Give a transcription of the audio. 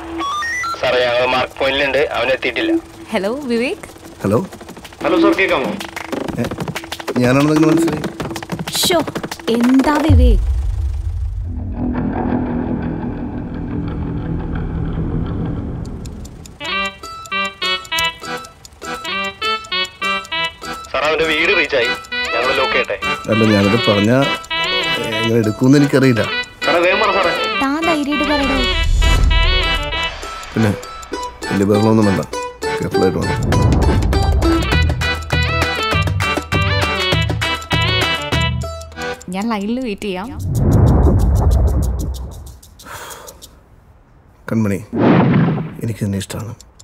സാറേ ഞങ്ങൾ മാർക്ക് പോയിന്റിലുണ്ട് അവൻ എത്തിയിട്ടില്ല hello Vivek hello hello sir കേൾക്കാമോ ഏ, ഞാനാണെന്നെങ്ങനെ മനസ്സിലായി ഷോ എന്താ വിവേക് സാർ അവന്റെ വീട് റീച്ചായി ഞങ്ങൾ ലോക്ക് ചെയ്യട്ടെ അല്ല ഞാനത് പറഞ്ഞ എങ്ങനെ എടുക്കുമെന്ന് എനിക്കറിയില്ല സാറേ വേഗം പറ സാറേ താൻ ധൈര്യമായിട്ട് പറയണോ പിന്നെ വലിയ ബഹളമൊന്നും വേണ്ട കെയർഫുള്ളായിട്ട് വേണം ഞാൻ ലൈനിൽ വെയിറ്റ് ചെയ്യാം കൺമണി എനിക്ക് നിന്നെ ഇഷ്ടമാണ്